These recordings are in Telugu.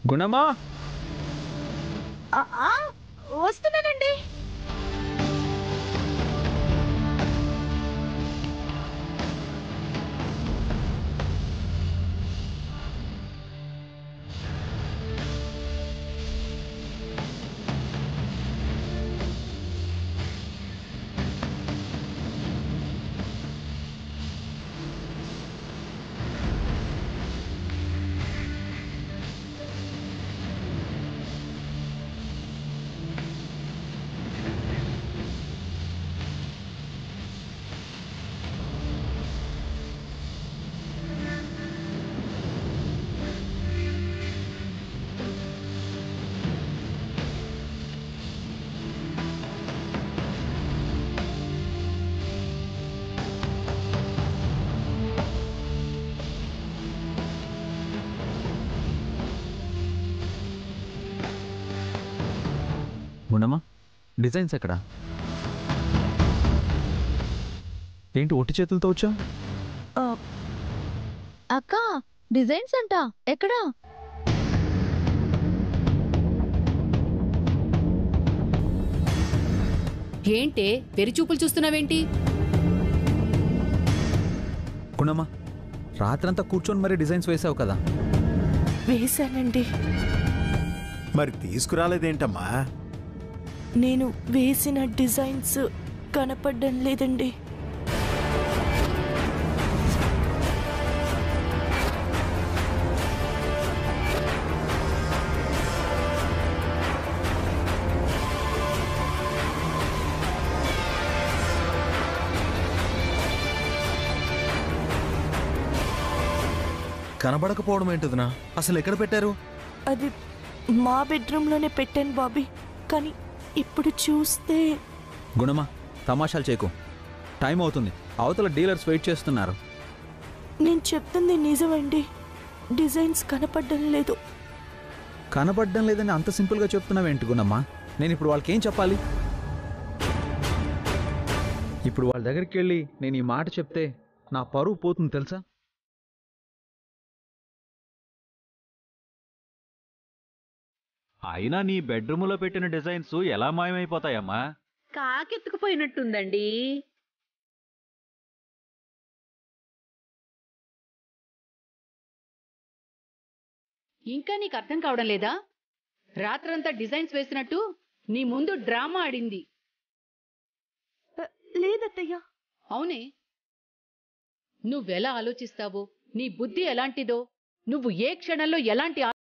గుణమా ఆ, ఆ, వస్తున్నానండి గుణమా డిజైన్స్ ఎక్కడ ఏంటి ఒట్టి చేతులతో వచ్చా ఆ, అక్క డిజైన్స్ అంట ఎక్కడా ఏంటే వెరిచూపులు చూస్తున్నావేంటి గుణమా రాత్రంతా కూర్చొని మరి డిజైన్స్ వేసావు కదా వేశానండి మరి తీసుకురాలేదేంటమ్మా నేను వేసిన డిజైన్స్ కనపడడం లేదండి కనబడకపోవడం ఏంటిదినా అసలు ఎక్కడ పెట్టారు అది మా బెడ్రూమ్లోనే పెట్టాను బాబీ కానీ ఇప్పుడు చూస్తే గుణమా తమాషాలు చేయకు టైం అవుతుంది అవతల డీలర్స్ వెయిట్ చేస్తున్నారు నేను చెప్తుంది నిజమండి డిజైన్స్ కనపడడం లేదు కనపడడం లేదని అంత సింపుల్గా చెప్తున్నావేంటి గుణమ్మా నేను ఇప్పుడు వాళ్ళకి ఏం చెప్పాలి ఇప్పుడు వాళ్ళ దగ్గరికి వెళ్ళి నేను ఈ మాట చెప్తే నా పరువు పోతుంది తెలుసా అయినా నీ బెడ్రూములో పెట్టిన డిజైన్స్ ఎలా మాయమైపోతాయమ్మా కాకెత్తుకుపోయినట్టుందండి ఇంకా నీకు అర్థం కావడం లేదా రాత్రంతా డిజైన్స్ వేసినట్టు నీ ముందు డ్రామా ఆడింది అ, లేదత్తయ్య అవునే నువ్వెలా ఆలోచిస్తావో నీ బుద్ధి ఎలాంటిదో నువ్వు ఏ క్షణంలో ఎలాంటి ఆ-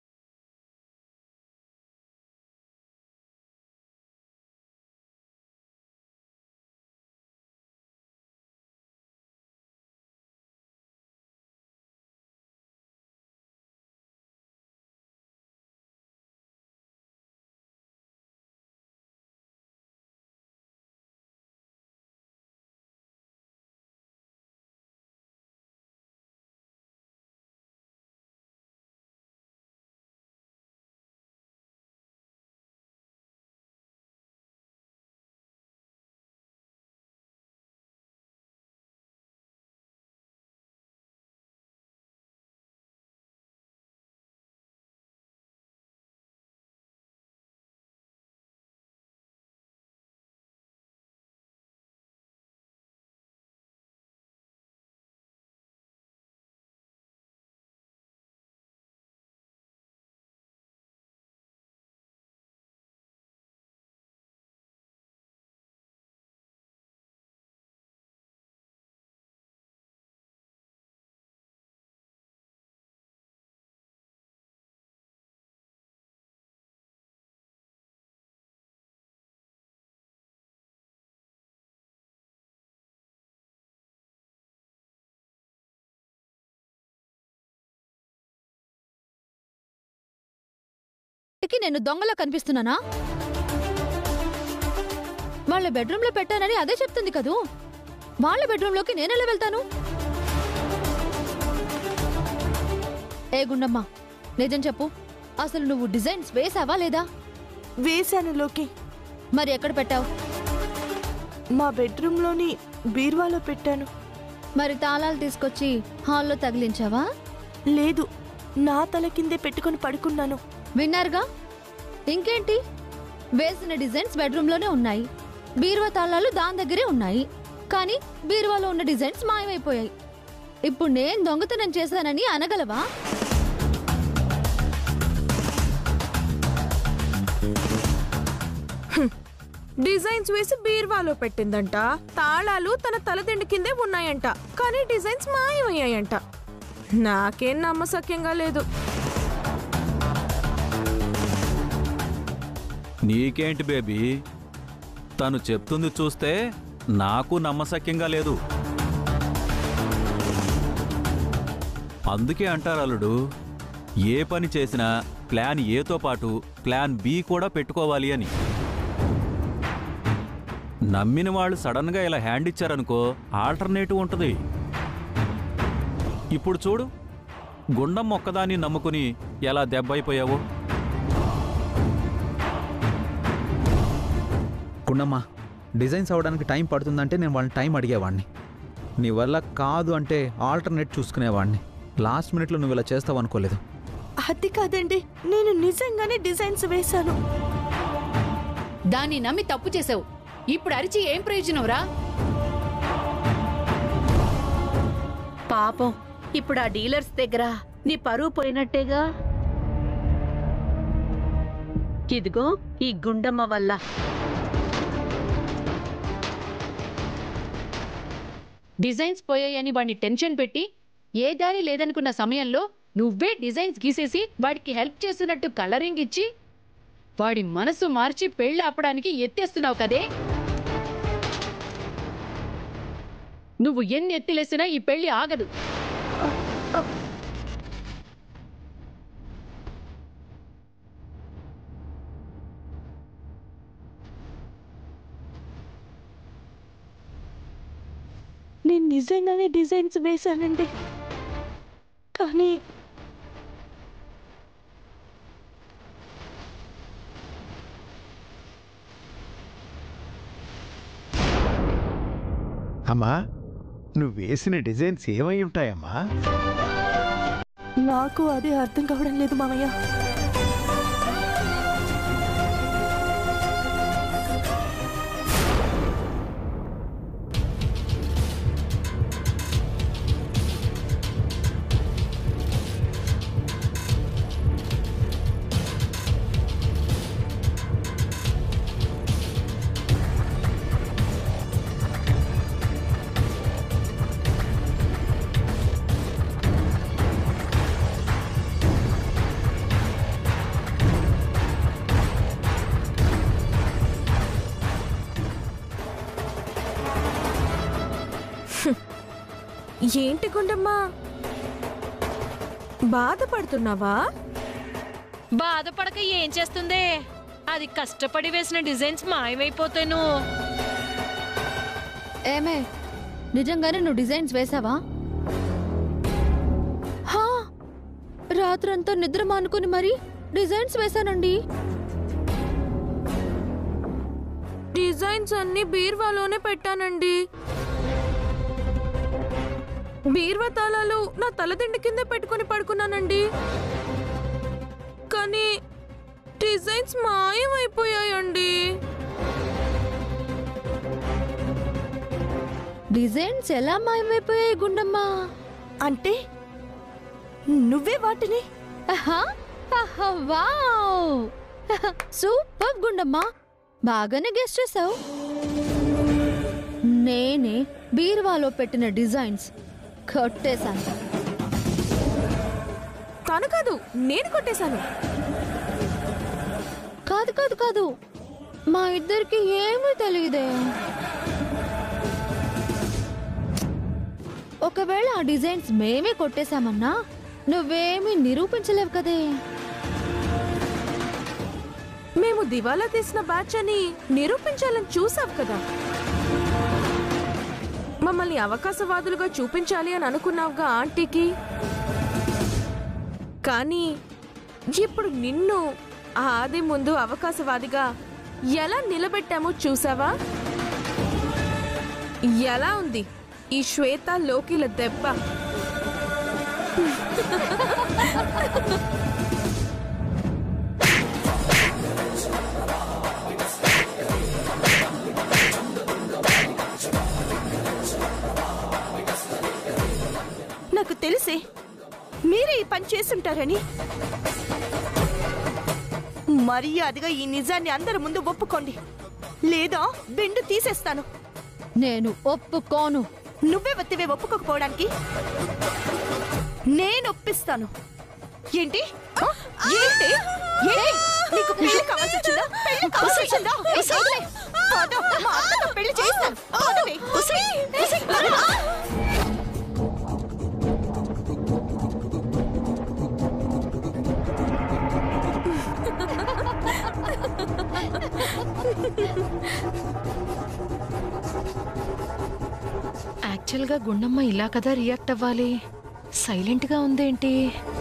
ఇక నేను దొంగలా కనిపిస్తున్నానా వాళ్ళ బెడ్రూమ్లో పెట్టానని అదే చెప్తుంది కదూ వాళ్ళ బెడ్రూమ్లోకి నేనెలా వెళ్తాను ఏ గుండమ్మ నిజం చెప్పు అసలు నువ్వు డిజైన్స్ వేసావా లేదా వేశాను లోకి మరి ఎక్కడ పెట్టావు మా బెడ్రూమ్లోని బీరువాలో పెట్టాను మరి తాళాలు తీసుకొచ్చి హాల్లో తగిలించావా లేదు నా తల కిందే పెట్టుకొని పడుకున్నాను విన్నారుగా ఇంకేంటి వేసిన డిజైన్స్ బెడ్రూమ్లోనే ఉన్నాయి బీరువా తాళాలు దాని దగ్గరే ఉన్నాయి కానీ బీరువాలో ఉన్న డిజైన్స్ మాయమైపోయాయి ఇప్పుడు నేను దొంగతనం చేశానని అనగలవా డిజైన్స్ వేసి బీర్వాలో పెట్టిందంట తాళాలు తన తలదిండి కిందే ఉన్నాయంట కానీ డిజైన్స్ మాయమయ్యాయంట నాకేం నమ్మసక్యంగా లేదు నీకేంటి బేబీ తను చెప్తుంది చూస్తే నాకు నమ్మశక్యంగా లేదు అందుకే అంటారు అల్లుడు ఏ పని చేసినా ప్లాన్ ఏతో పాటు ప్లాన్ బి కూడా పెట్టుకోవాలి అని నమ్మిన వాళ్ళు సడన్గా ఇలా హ్యాండ్ ఇచ్చారనుకో ఆల్టర్నేటివ్ ఉంటుంది ఇప్పుడు చూడు గుండం మొక్కదాన్ని నమ్ముకుని ఎలా దెబ్బైపోయావో గుండమ్మ డిజైన్స్ అవ్వడానికి టైం పడుతుందంటే నేను వాళ్ళని టైం అడిగేవాడిని నీ వల్ల కాదు అంటే ఆల్టర్నేట్ చూసుకునేవాడిని లాస్ట్ మినిట్లో నువ్వు ఇలా చేస్తావు అనుకోలేదు అది కాదండి నేను నిజంగానే డిజైన్స్ వేశాను దాన్ని నమ్మి తప్పు చేసావు ఇప్పుడు అరిచి ఏం ప్రయోజనంరా పాపం ఇప్పుడు ఆ డీలర్స్ దగ్గర నీ పరువు పోయినట్టేగా ఇదిగో ఈ గుండమ్మ వల్ల డిజైన్స్ పోయాయని వాడిని టెన్షన్ పెట్టి ఏ దారి లేదనుకున్న సమయంలో నువ్వే డిజైన్స్ గీసేసి వాడికి హెల్ప్ చేస్తున్నట్టు కలరింగ్ ఇచ్చి వాడి మనసు మార్చి పెళ్లి ఆపడానికి ఎత్తేస్తున్నావు కదే నువ్వు ఎన్ని ఎత్తిలేసినా ఈ పెళ్లి ఆగదు నేను నిజంగానే డిజైన్స్ వేశానండి కానీ అమ్మా నువ్వు వేసిన డిజైన్స్ ఏమై ఉంటాయమ్మా నాకు అదే అర్థం కావడం లేదు మామయ్య ఏంటి గుండమ్మా బాధపడుతున్నావా బాధపడక ఏం చేస్తుందే అది కష్టపడి వేసిన డిజైన్స్ మాయమైపోతాను ఏమే నిజంగానే నువ్వు డిజైన్స్ వేసావా హా రాత్రంతా నిద్ర మానుకుని మరి డిజైన్స్ వేశానండి డిజైన్స్ అన్ని బీర్వాలోనే పెట్టానండి బీర్వా తాళాలు నా తలదిండి కింద పెట్టుకొని పడుకున్నానండి కానీ డిజైన్స్ మాయమైపోయాయండి డిజైన్స్ ఎలా మాయమైపోయాయి గుండమ్మా అంటే నువ్వే వాటిని ఆహా, ఆహా, వావ్ సూపర్ గుండమ్మా బాగానే గెస్ట్ చేసావు నేనే బీరువాలో పెట్టిన డిజైన్స్ కొట్టేశాను తను కాదు నేను కొట్టేశాను కాదు కాదు కాదు మా ఇద్దరికి ఏమీ తెలియదే ఒకవేళ ఆ డిజైన్స్ మేమే కొట్టేశామన్నా నువ్వేమీ నిరూపించలేవు కదే మేము దివాలా తీసిన బ్యాచ్ అని నిరూపించాలని చూసావు కదా మమ్మల్ని అవకాశవాదులుగా చూపించాలి అని అనుకున్నావుగా ఆంటీకి కానీ ఇప్పుడు నిన్ను ఆ ఆది ముందు అవకాశవాదిగా ఎలా నిలబెట్టామో చూసావా ఎలా ఉంది ఈ శ్వేత లోకిల దెబ్బ నాకు తెలిసే మీరే ఈ పని చేసుంటారని మర్యాదగా ఈ నిజాన్ని అందరి ముందు ఒప్పుకోండి లేదా బెండు తీసేస్తాను నేను ఒప్పుకోను నువ్వే వత్తివే ఒప్పుకోకపోవడానికి నేను ఒప్పిస్తాను ఏంటి ఆ? ఏంటి ఏంటి నీకు పెళ్లి కావాల్సి వచ్చిందా పెళ్లి కావాల్సి వచ్చిందా పద, మా అత్తతో పెళ్లి చేస్తాను పదవే. ఉసే, ఉసే, త్వరగా. యాక్చువల్గా గుండమ్మ ఇలా కదా రియాక్ట్ అవ్వాలి సైలెంట్గా ఉందేంటి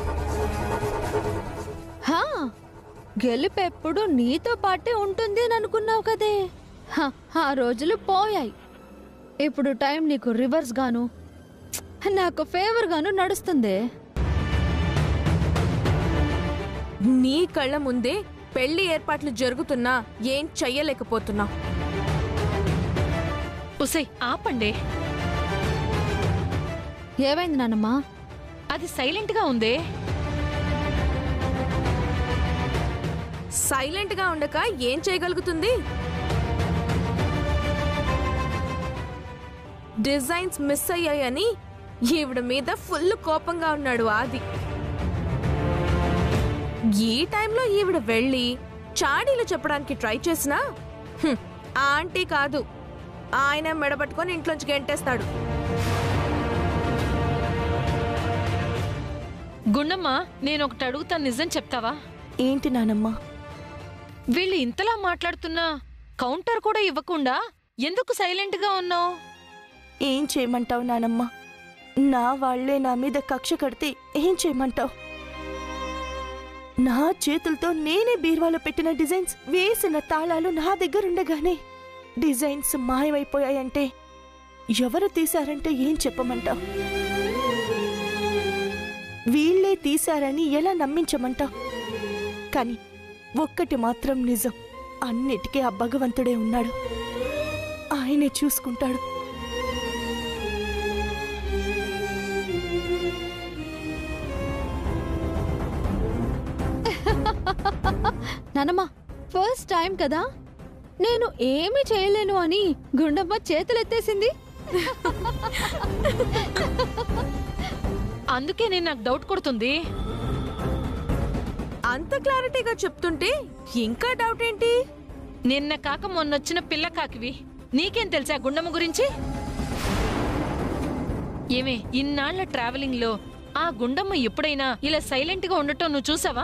హా గెలుపెప్పుడు నీతో పాటే ఉంటుంది అని అనుకున్నావు కదే హ, ఆ రోజులు పోయాయి ఇప్పుడు టైం నీకు రివర్స్ గాను నాకు ఫేవర్ గాను నడుస్తుంది నీ కళ్ళ ముందే పెళ్లి ఏర్పాట్లు జరుగుతున్నా ఏం చెయ్యలేకపోతున్నా ఉసై ఆపండి ఏమైంది నాన్నమ్మా అది సైలెంట్గా ఉందే సైలెంట్ గా ఉండక ఏం చేయగలుగుతుంది డిజైన్స్ మిస్ అయ్యాయని ఈవిడ మీద ఫుల్ కోపంగా ఉన్నాడు ఆది ఈ టైంలో ఈవిడ వెళ్ళి చాడీలు చెప్పడానికి ట్రై చేసినా హ్మ్, ఆ ఆంటీ కాదు ఆయన మెడబట్టుకొని ఇంట్లోంచి గెంటేస్తాడు గుండమ్మ నేను ఒకటి అడుగుతాను నిజం చెప్తావా ఏంటి నానమ్మ వీళ్ళు ఇంతలా మాట్లాడుతున్నా కౌంటర్ కూడా ఇవ్వకుండా ఎందుకు సైలెంట్గా ఉన్నావు ఏం చేయమంటావు నానమ్మ నా వాళ్లే నా మీద కక్ష కడితే ఏం చేయమంటావు నా చేతులతో నేనే బీర్వాలో పెట్టిన డిజైన్స్ వేసిన తాళాలు నా దగ్గరుండగానే డిజైన్స్ మాయమైపోయాయంటే ఎవరు తీశారంటే ఏం చెప్పమంటావు వీళ్ళే తీశారని ఎలా నమ్మించమంటావు కానీ ఒక్కటి మాత్రం నిజం అన్నిటికీ ఆ భగవంతుడే ఉన్నాడు ఆయనే చూసుకుంటాడు నానమ్మ ఫస్ట్ టైం కదా నేను ఏమీ చేయలేను అని గుండమ్మ చేతులెత్తేసింది అందుకే నేను నాకు డౌట్ కొడుతుంది అంత క్లారిటీగా చెప్తుంటే ఇంకా డౌట్ ఏంటి నిన్న కాక మొన్నొచ్చిన పిల్ల కాకివి నీకేం తెలుసా గుండమ్మ గురించి ఏమే ఇన్నాళ్ల ట్రావెలింగ్ లో ఆ గుండమ్మ ఎప్పుడైనా ఇలా సైలెంట్ గా ఉండటం నువ్వు చూసావా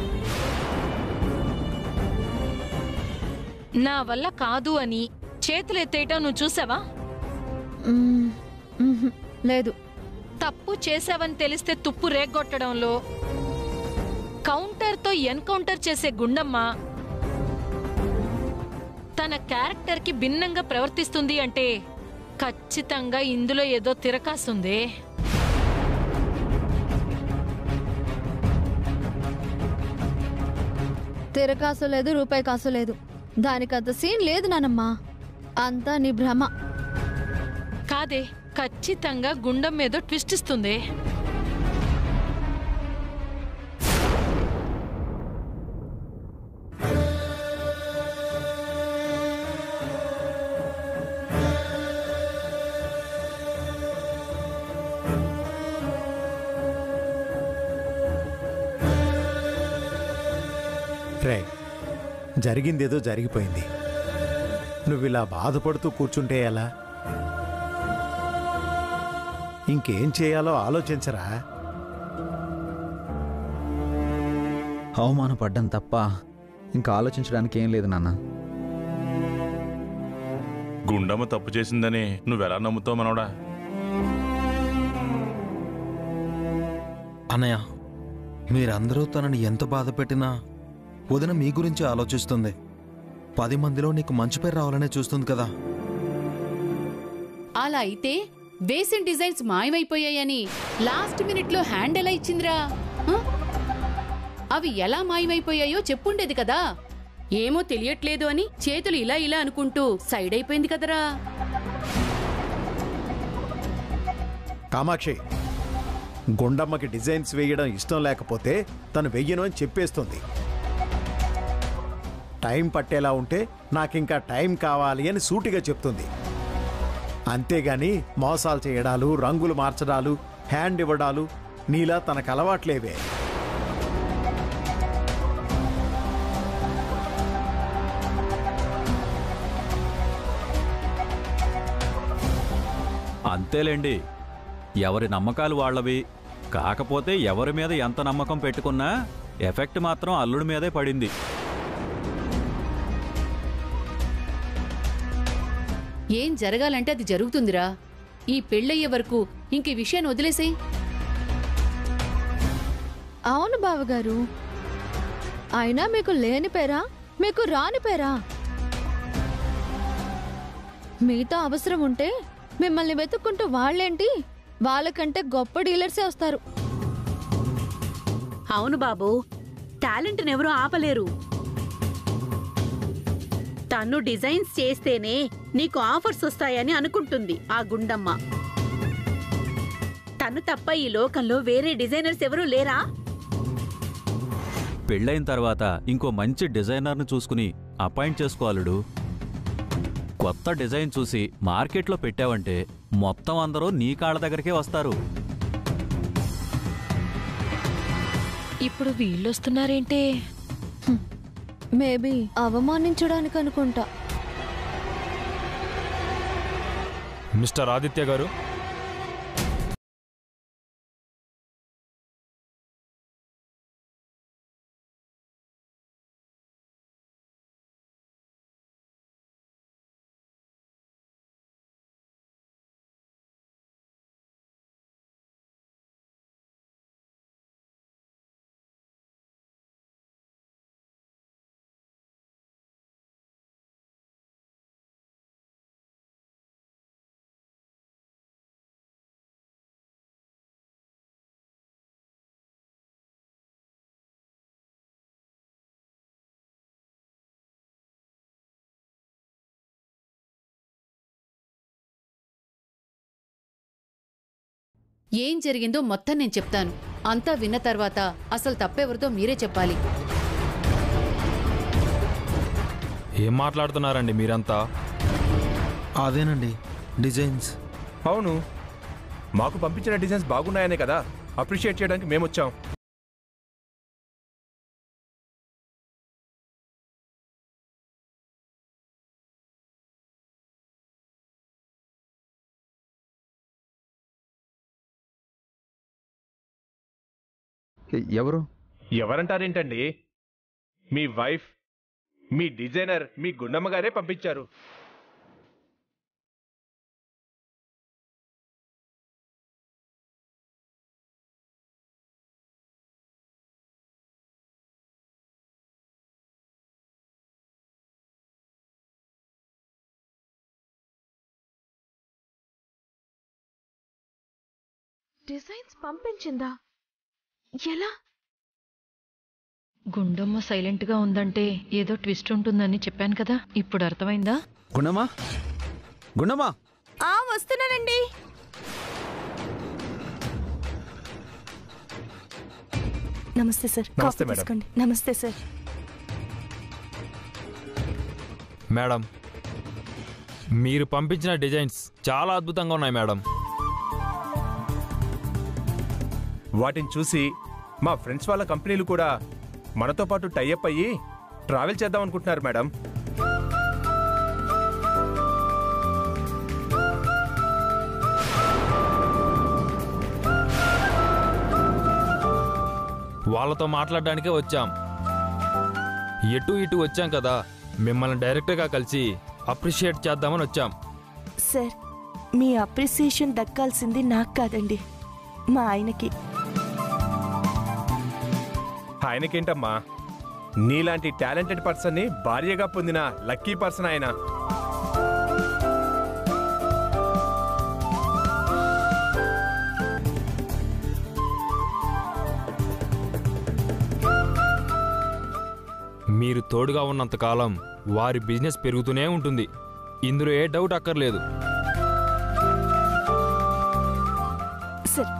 నా వల్ల కాదు అని చేతులు ఎత్తేయటం నువ్వు చూసావా మ్మ్, మ్హూ, లేదు తప్పు చేశావని తెలిస్తే తుప్పు రేగొట్టడంలో కౌంటర్తో ఎన్కౌంటర్ చేసే గుండమ్మ తన క్యారెక్టర్కి భిన్నంగా ప్రవర్తిస్తుంది అంటే ఖచ్చితంగా ఇందులో ఏదో తిరకాసుంది తిరకాసు లేదు రూపాయి కాసు లేదు దానికంత సీన్ లేదు నానమ్మ అంతా నీ భ్రమ కాదే ఖచ్చితంగా గుండం ఏదో ట్విస్ట్ ఇస్తుంది రే జరిగిందేదో జరిగిపోయింది నువ్వు ఇలా బాధపడుతూ కూర్చుంటే ఎలా ఇంకేం చేయాలో ఆలోచించరా అవమానపడ్డం తప్ప ఇంకా ఆలోచించడానికి ఏం లేదు నాన్న గుండమ్మ తప్పు చేసిందని నువ్వెలా నమ్ముతావు మనవడా అన్నయ్య మీరందరూ తనని ఎంత బాధ పెట్టినా వదిన మీ గురించి ఆలోచిస్తుంది పది మందిలో నీకు మంచి పేరు రావాలనే చూస్తుంది కదా అలా అయితే వేసిన డిజైన్స్ మాయమైపోయాయని లాస్ట్ మినిట్లో హ్యాండ్ ఎలా ఇచ్చిందిరా ఆ? అవి ఎలా మాయమైపోయాయో చెప్పుండేది కదా ఏమో తెలియట్లేదు అని చేతులు ఇలా ఇలా అనుకుంటూ సైడ్ అయిపోయింది కదరా కామాక్షి గుండమ్మకి డిజైన్స్ వేయడం ఇష్టం లేకపోతే తను వెయ్యను అని చెప్పేస్తుంది టైం పట్టేలా ఉంటే నాకింకా టైం కావాలి అని సూటిగా చెప్తుంది అంతేగాని మోసాలు చేయడాలు రంగులు మార్చడాలు హ్యాండ్ ఇవ్వడాలు నీలా తనకు అలవాట్లేవే అంతేలేండి ఎవరి నమ్మకాలు వాళ్ళవి కాకపోతే ఎవరి మీద ఎంత నమ్మకం పెట్టుకున్నా ఎఫెక్ట్ మాత్రం అల్లుడి మీదే పడింది ఏం జరగాలంటే అది జరుగుతుందిరా ఈ పెళ్ళయ్యే వరకు ఇంక ఈ విషయాన్ని వదిలేసేయ్ అవును బావగారు అయినా మీకు లేని పేరా మీకు రాని పేరా మీతో అవసరం ఉంటే మిమ్మల్ని వెతుక్కుంటూ వాళ్ళేంటి వాళ్ళకంటే గొప్ప డీలర్సే వస్తారు అవును బాబు టాలెంట్ని ఎవరూ ఆపలేరు తను డిజైన్స్ చేస్తేనే నీకు ఆఫర్స్ వస్తాయని అనుకుంటుంది ఆ గుండమ్మ తను తప్ప ఈ లోకంలో వేరే డిజైనర్స్ ఎవరూ లేరా పెళ్ళైన తర్వాత ఇంకో మంచి డిజైనర్ను చూసుకుని అపాయింట్ చేసుకోవాలడు కొత్త డిజైన్ చూసి మార్కెట్లో పెట్టావంటే మొత్తం అందరూ నీ కాళ్ళ దగ్గరికే వస్తారు ఇప్పుడు వీళ్ళొస్తున్నారేంటే మేబీ అవమానించడానికి అనుకుంటా మిస్టర్ ఆదిత్య గారు ఏం జరిగిందో మొత్తం నేను చెప్తాను అంతా విన్న తర్వాత అసలు తప్పెవరిదో మీరే చెప్పాలి ఏం మాట్లాడుతున్నారండి మీరంతా అదేనండి డిజైన్స్ అవును మాకు పంపించిన డిజైన్స్ బాగున్నాయనే కదా అప్రిషియేట్ చేయడానికి మేము వచ్చాం ఎ- ఎవరు ఎవరంటారేంటండి మీ వైఫ్ మీ డిజైనర్ మీ గుండమ్మ గారే పంపించారు డిజైన్స్ పంపించిందా ఎలా గుండమ్మ సైలెంట్ గా ఉందంటే ఏదో ట్విస్ట్ ఉంటుందని చెప్పాను కదా ఇప్పుడు అర్థమైందా గుండమ్మా గుండమ్మా ఆ వస్తున్నానండి నమస్తే సార్ నమస్తే, కాఫీ మేడం. తీసుకోండి నమస్తే సార్ మేడం మీరు పంపించిన డిజైన్స్ చాలా అద్భుతంగా ఉన్నాయి మేడం వాటిని చూసి మా ఫ్రెండ్స్ వాళ్ళ కంపెనీలు కూడా మనతో పాటు టైఅప్ అయ్యి ట్రావెల్ చేద్దాం అనుకుంటున్నారు మేడం వాళ్ళతో మాట్లాడడానికే వచ్చాం ఎటు ఇటు వచ్చాం కదా మిమ్మల్ని డైరెక్ట్గా కలిసి అప్రిషియేట్ చేద్దామని వచ్చాం సార్ మీ అప్రిసియేషన్ దక్కాల్సింది నాకు కాదండి మా ఆయనకి ఆయనకేంటమ్మా నీలాంటి టాలెంటెడ్ పర్సన్ని భార్యగా పొందిన లక్కీ పర్సన్ ఆయన మీరు తోడుగా ఉన్నంత కాలం వారి బిజినెస్ పెరుగుతూనే ఉంటుంది ఇందులో ఏ డౌట్ అక్కర్లేదు సరే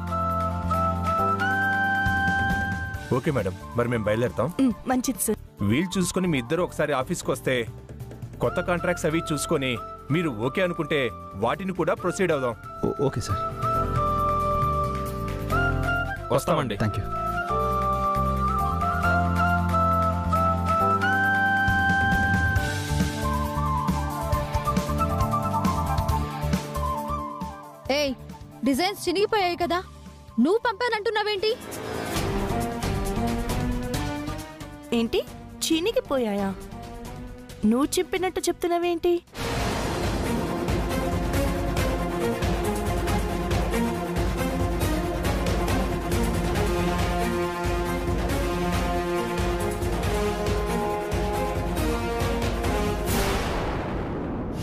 ఓకే మేడం మరి మేము బయలుదేరుతాం ఉమ్, మంచిది సార్ వీలు చూసుకొని మీ ఇద్దరు ఒకసారి ఆఫీస్కి వస్తే కొత్త కాంట్రాక్ట్స్ అవి చూసుకొని మీరు ఓకే అనుకుంటే వాటిని కూడా ప్రొసీడ్ అవుదాం ఓ- ఓకే సార్ వస్తామండి థ్యాంక్ యూ ఏయ్ డిజైన్స్ చినిగిపోయాయి కదా నువ్వు పంపానంటున్నావేంటి ఏంటి చీనిగిపోయాయా నువ్వు చెప్పినట్టు చెప్తున్నావేంటి